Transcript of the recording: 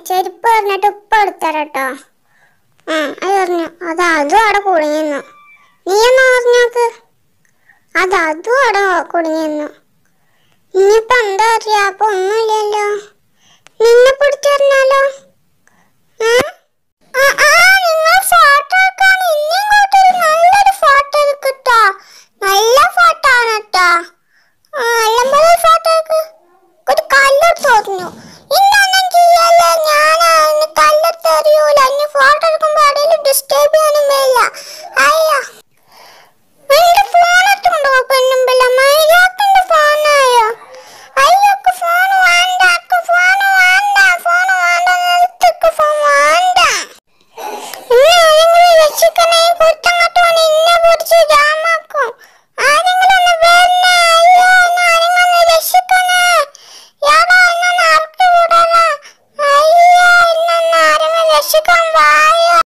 ചെരുപ്പ് പറഞ്ഞിട്ട് ഉപ്പ എടുത്തരട്ടോ ആ അത് പറഞ്ഞു അത് അതും അവിടെ കുടുങ്ങിന്നു നീ എന്നാ പറഞ്ഞോക്ക് അത് അതും അവിടെ കുടുങ്ങിന്നു ഇനിയിപ്പോ എന്താ അറിയാ അപ്പൊ ഒന്നുമില്ലല്ലോ നിന്നെ പിടിച്ചറിഞ്ഞാലോ ഏ? ആ, ആ, നിങ്ങൾ photo എടുക്കാൻ ഇനി ഇങ്ങോട്ട് ഒരു നല്ലൊരു photo എടുക്ക്ട്ടോ. നല്ല photo ആണ് ട്ടോ. ആ, നല്ലപോലെ ഒരു photo എടുക്ക്. ഒരു കല്ലെടുത്ത് എറിഞ്ഞു. ഇന്നൊന്നും ചെയ്യല്ലേ, ഞാൻ അതിന് കല്ലെടുത്ത് എറിയൂല. ഇനി photo എടുക്കുമ്പോ ആരെങ്കിലും disturb ചെയ്യാനും വരില്ല. അയ്യോ. എന്റെ phone എടുത്തോണ്ട് പോ, പെണ്ണുമ്പിള്ള. മൈരാക്കിന്റെ phone ആയോ? അയ്യോ, എനിക്ക് phone വേണ്ട, എനിക്ക് phone വേണ്ട, phone വേണ്ട, നിർത്ത്, എനിക്ക് phone വേണ്ട. ഇന്ന് ആരെങ്കിലും രക്ഷിക്കണേ, ഈ കുരുത്തങ്കെട്ടവൻ എന്നെ പിടിച്ച് ജാമാക്കും. ആരെങ്കിലും ഒന്ന് വരണേ, അയ്യോ, എന്നെ ആരെങ്കിലും ഒന്ന് രക്ഷിക്കണേ. യാടാ, എന്നെ ഒന്ന് ഇറക്കി വിടടാ. അയ്യോ, എന്നെ ഒന്ന് ആരെങ്കിലും രക്ഷിക്കാൻ വായോ.